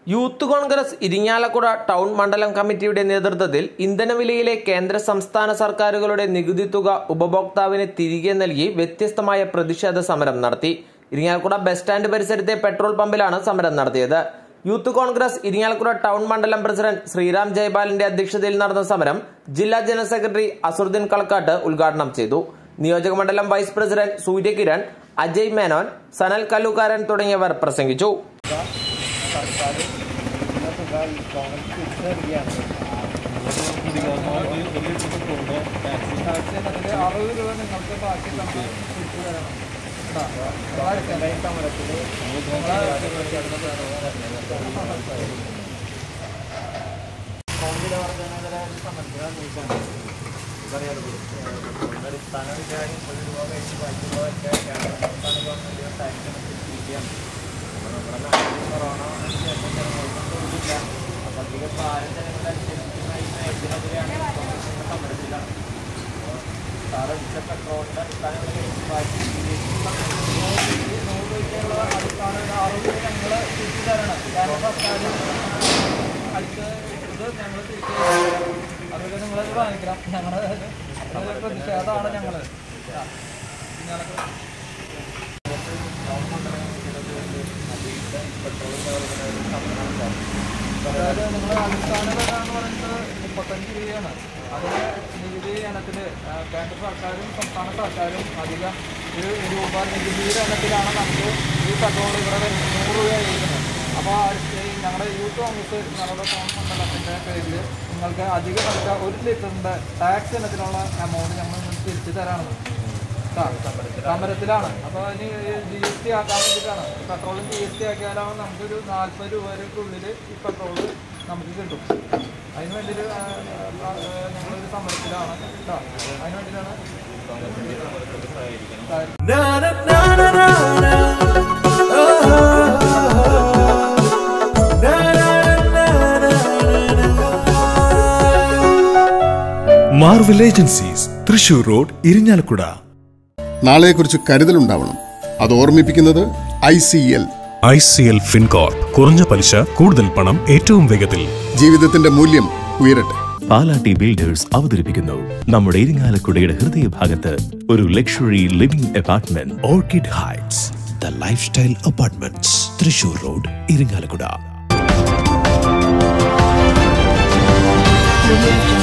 Youth Congress Irinjalakuda town മണ്ഡലം കമ്മിറ്റിയുടെ നേതൃത്വത്തിൽ ഇന്ധനവിലയിലെ കേന്ദ്ര സംസ്ഥാന സർക്കാരുകളുടെ നികുതി തുക ഉപഭോക്താവിന് തിരികെ നൽകി വ്യത്യസ്തമായ പ്രതിഷേധ സമരം നടത്തി ഇരിങ്ങാലക്കുട ബസ് സ്റ്റാൻഡ് പരിസരത്തെ പെട്രോൾ പമ്പിലാണ് സമരം നടത്തിയത് യൂത്ത് കോൺഗ്രസ് ഇരിങ്ങാലക്കുട ടൗൺ മണ്ഡലം പ്രസിഡന്റ് ശ്രീറാം ജയ്പാലിന്റെ അധ്യക്ഷതയിൽ നടന്ന സമരം ജില്ലാ ജനറൽ സെക്രട്ടറി അസുറുദ്ദീൻ കളക്കാട്ട് ഉദ്ഘാടനം ചെയ്തു നിയോജക മണ്ഡലം വൈസ് പ്രസിഡന്റ് സൂര്യകിരൺ അജയ് മേനോൻ സനൽ കല്ലുകാരൻ തുടങ്ങിയവർ പ്രസംഗിച്ചു സർക്കാർ ഇന്ന തുക ഈ കോൺഗ്രസ് തിരിച്ചു നൽകിയാണ് ടാക്സ് എന്നതിൽ അറുപത് രൂപ നിങ്ങൾക്ക് ബാക്കി തന്ന് തിരിച്ചു തരണം കേട്ടോ. നിങ്ങളെ ഈ സമരത്തിൽ കോൺഗ്രസ് വർധനയുടെ സമരത്തിലാണ് നീക്കാണ് അടിസ്ഥാന വിചാരം ഒരു രൂപ കഴിച്ച് ബാക്കി രൂപയൊക്കെ കേന്ദ്ര സംസ്ഥാന ഗവൺമെന്റ് ടാക്സ് തിരിക്കുകയാണ് അപ്പോൾ നമ്മുടെ നാട്ടിൽ കൊറോണ ശേഷം ജനങ്ങൾക്കൊന്നുമില്ല അപ്പോൾ അധികം ഭാരം ജനങ്ങളുടെ അനുസരിക്കുന്ന ഈ നയത്തിനെതിരെയാണ് കോൺഗ്രസിന്റെ സമരത്തിലാണ് അപ്പോൾ സാറ് ഉച്ച പെട്രോളിന്റെ അടിസ്ഥാന വില കഴിച്ച് ബാക്കി നൂറ് രൂപയ്ക്കുള്ള അടിസ്ഥാന അറുപത് രൂപ ഞങ്ങൾ തിരിച്ചു തരണം കേന്ദ്ര സർക്കാർ അടിച്ച് ഇത് ഞങ്ങൾ തിരിച്ചു അതുപോലെ നിങ്ങളത് വാങ്ങിക്കണം ഞങ്ങളുടെ ഒരു പ്രതിഷേധമാണ് ഞങ്ങൾ അതായത് നിങ്ങൾ അടിസ്ഥാന വില എന്ന് പറയുന്നത് മുപ്പത്തഞ്ച് രൂപയാണ് അതിന് നികുതി ഇനത്തിൽ കേന്ദ്ര സർക്കാരും സംസ്ഥാന സർക്കാരും അധികം ഒരു രൂപ നികുതിയുടെ ഇനത്തിലാണ് നമുക്ക് ഈ പെട്രോൾ ഇവിടെ വരുന്നത് നൂറ് രൂപയായിരിക്കുന്നത് അപ്പോൾ ഞങ്ങളുടെ യൂത്ത് കോൺഗ്രസ് ഞങ്ങളുടെ മണ്ഡലത്തിൻ്റെ പേരിൽ നിങ്ങൾക്ക് അധിക പൈസ ഒരു ലിറ്ററിൻ്റെ ടാക്സ് ഇനത്തിലുള്ള എമൗണ്ട് ഞങ്ങൾ നിങ്ങൾക്ക് തിരിച്ചു തരാണ് സമരത്തിലാണ് അപ്പോൾ ഇനി ജി എസ് ടി ആക്കാൻ വേണ്ടിയിട്ടാണ് പെട്രോളും ജി എസ് ടി ആക്കിയാലാണ് നമുക്കൊരു നാൽപ്പത് രൂപയ്ക്കുള്ളിൽ ഈ പെട്രോൾ നമുക്ക് കിട്ടും അതിന് വേണ്ടിയിട്ട് ഞങ്ങളൊരു സമരത്തിലാണ് കേട്ടോ അതിന് വേണ്ടിയിട്ടാണ് Marvel agencies Thrissur road Irinjalakuda നാളെക്കുറിച്ച് കരുതലുണ്ടാവണം അത് ഓർമ്മിപ്പിക്കുന്നത് I C L I C L Fincorp കുറഞ്ഞ പലിശ കൂടുതൽ പണം ഏറ്റവും വേഗത്തിൽ ജീവിതത്തിന്റെ മൂല്യം ഉയരട്ടെ പാലാട്ടി ബിൽഡേഴ്സ് അവതരിപ്പിക്കുന്നു നമ്മുടെ ഇരിങ്ങാലക്കുടയുടെ ഹൃദയഭാഗത്ത് ഒരു luxury living apartment orchid heights the lifestyle apartments Thrissur road Irinjalakuda Audio